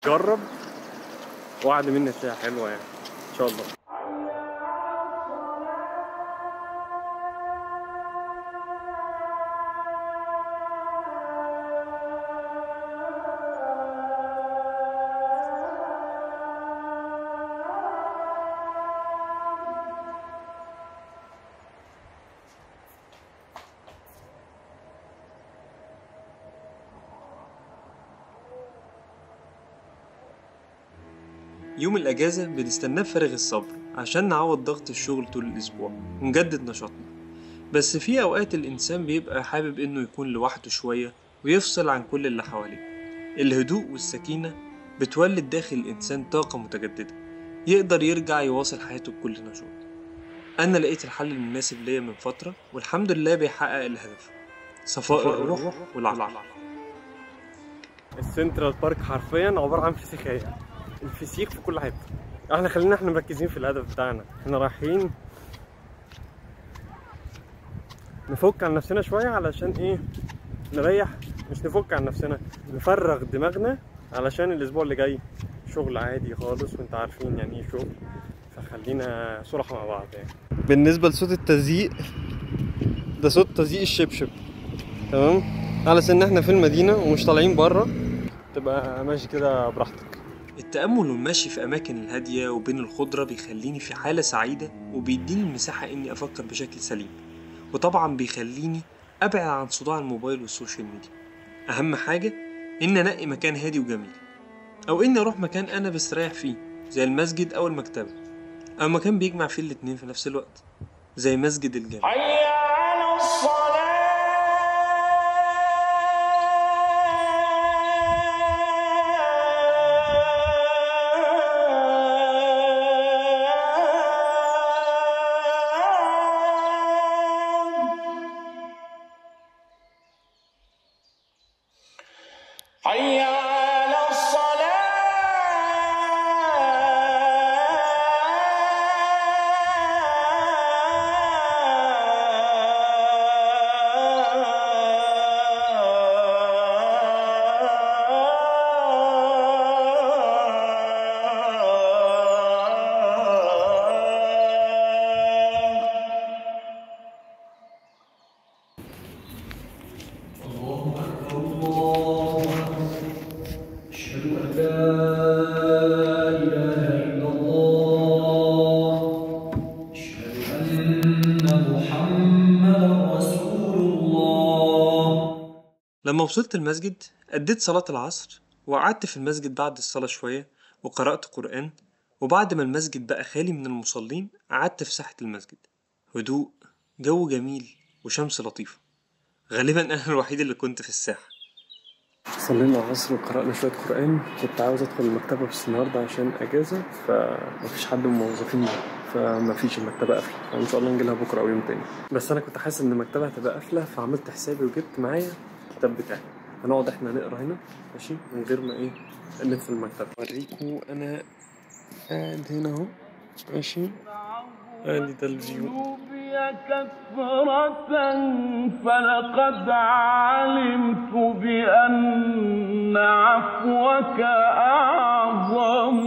فجرب وعد مني هتلاقيها حلوه يعني ان شاء الله يوم الأجازة بنستناه بفارغ الصبر عشان نعوض ضغط الشغل طول الأسبوع ونجدد نشاطنا بس في أوقات الإنسان بيبقى حابب إنه يكون لوحده شوية ويفصل عن كل اللي حواليه الهدوء والسكينة بتولد داخل الإنسان طاقة متجددة يقدر يرجع يواصل حياته بكل نشاط أنا لقيت الحل المناسب ليا من فترة والحمد لله بيحقق الهدف صفاء الروح والعقل السنترال بارك حرفيا عباره عن فسيخيه الفسيخ في كل حته احنا خلينا احنا مركزين في الهدف بتاعنا احنا رايحين نفك عن نفسنا شويه علشان ايه نريح مش نفك عن نفسنا نفرغ دماغنا علشان الاسبوع اللي جاي شغل عادي خالص وانت عارفين يعني ايه شغل فخلينا صراحه مع بعض يعني بالنسبه لصوت التزييق ده صوت تزييق الشبشب تمام على ان احنا في المدينه ومش طالعين بره تبقى ماشي كده براحتك التأمل والمشي في أماكن الهادية وبين الخضرة بيخليني في حالة سعيدة وبيديني المساحة إني أفكر بشكل سليم وطبعا بيخليني أبعد عن صداع الموبايل والسوشيال ميديا أهم حاجة إني أنقي مكان هادي وجميل أو إني أروح مكان أنا بستريح فيه زي المسجد أو المكتبة أو مكان بيجمع فيه الاتنين في نفس الوقت زي مسجد الجامع حي على الصلاة حي على الصلاة أشهد أن لا إله إلا الله أشهد أن محمدا رسول الله لما وصلت المسجد أديت صلاة العصر وقعدت في المسجد بعد الصلاة شوية وقرأت قرآن وبعد ما المسجد بقى خالي من المصلين قعدت في ساحة المسجد هدوء جو جميل وشمس لطيفة غالبا أنا الوحيد اللي كنت في الساحة صلينا العصر وقرأنا شوية قرآن كنت عاوز أدخل المكتبة بس النهاردة عشان أجازة فمفيش حد من الموظفين فمفيش المكتبة قافلة فإن شاء الله نجيلها بكرة أو يوم تاني بس أنا كنت حاسس إن المكتبة هتبقى قافلة فعملت حسابي وجبت معايا الكتاب بتاعي هنقعد إحنا نقرا هنا ماشي من غير ما إيه ندخل المكتبة أوريكم أنا قاعد هنا أهو ماشي ادي ده الفيو ذنوبي كثرة فلقد علمت بأن عفوك أعظم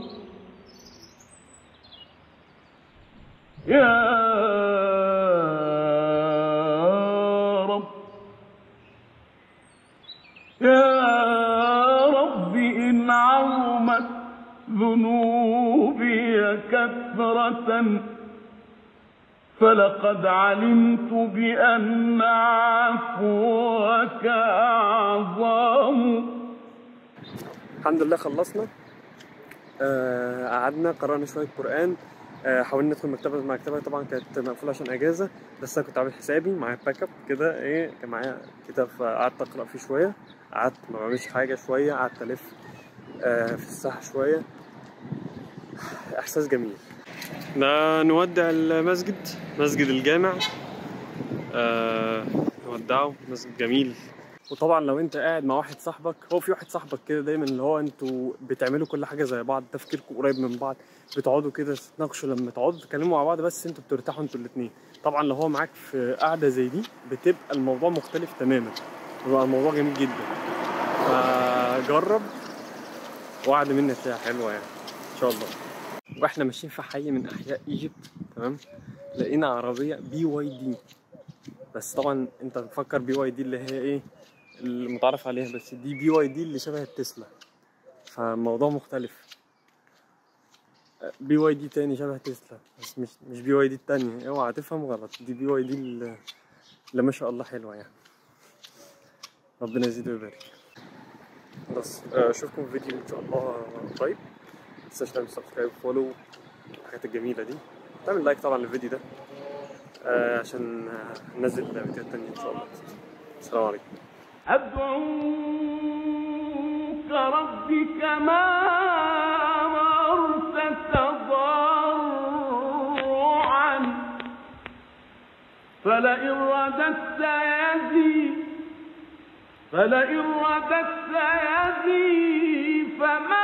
يا رب يا رب إن عظمت ذنوبي كثرة فلقد علمت بأن عفوك أعظم الحمد لله خلصنا آه، قعدنا قرأنا شوية قرآن آه، حاولنا ندخل مكتبة المكتبة طبعا كانت مقفولة عشان أجازة بس أنا كنت عامل حسابي معايا باك اب كده إيه كان معايا كتاب فقعدت أقرأ فيه شوية قعدت ما بعملش حاجة شوية قعدت ألف آه، في الساحة شوية إحساس جميل ده نودع المسجد مسجد الجامع آه نودعه مسجد جميل وطبعا لو انت قاعد مع واحد صاحبك هو في واحد صاحبك كده دايما اللي هو انتوا بتعملوا كل حاجه زي بعض تفكيركم قريب من بعض بتقعدوا كده تتناقشوا لما تقعدوا تتكلموا مع بعض بس انتوا بترتاحوا انتوا الاثنين طبعا لو هو معاك في قعده زي دي بتبقى الموضوع مختلف تماما بيبقى الموضوع جميل جدا فجرب وعد مني تلاقيها حلوه يعني ان شاء الله واحنا ماشيين في حي من احياء ايجيبت تمام لقينا عربيه بي واي دي بس طبعا انت مفكر بي واي دي اللي هي ايه المتعارف عليها بس دي بي واي دي اللي شبه التسلا فالموضوع مختلف بي واي دي تاني شبه تسلا بس مش مش بي واي دي التانية اوعى تفهم غلط دي بي واي دي اللي اللي ما شاء الله حلوة يعني ربنا يزيد ويبارك بس آه، اشوفكم في فيديو ان شاء الله قريب متنساش تعمل سبسكرايب وفولو الحاجات الجميلة دي تعمل لايك طبعا للفيديو ده آه، عشان آه، ننزل فيديوهات تانية ان شاء الله السلام عليكم أدعوك ربي كما أمرت تضرعا فلئن رددت يدي فلئن رددت يدي فما